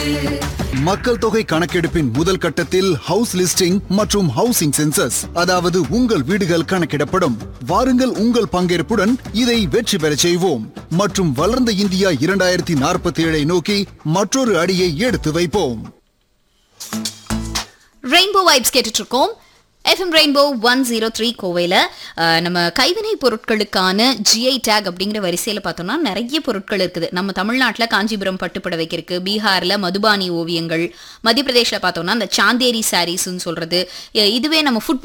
மக்கள் தொகை கணக்கெடுப்பின் முதல் கட்டத்தில் ஹவுஸ் லிஸ்டிங் மற்றும் ஹவுசிங் சென்சஸ் அதாவது உங்கள் வீடுகள் கணக்கிடப்படும் வாருங்கள் உங்கள் பங்கேற்புடன் இதை வெற்றி பெறச் செய்வோம் மற்றும் வளர்ந்த இந்தியா இரண்டாயிரத்தி நாற்பத்தி ஏழை நோக்கி மற்றொரு அடியை எடுத்து வைப்போம் ரெயின்போ வைப்ஸ் கேட்டுட்டு இருக்கோம் FM rainbow one zero three கோவையில் நம்ம கைவினை பொருட்களுக்கான ஜிஐ டேக் அப்படிங்கிற வரிசையில் பார்த்தோம்னா நிறைய பொருட்கள் இருக்குது நம்ம தமிழ்நாட்டில் காஞ்சிபுரம் பட்டுப்புடவைக்கு இருக்கு பீகாரில் மதுபானி ஓவியங்கள் மத்திய பிரதேசில் பார்த்தோம்னா அந்த சாந்தேரி சாரீஸ்ன்னு சொல்றது இதுவே நம்ம ஃபுட்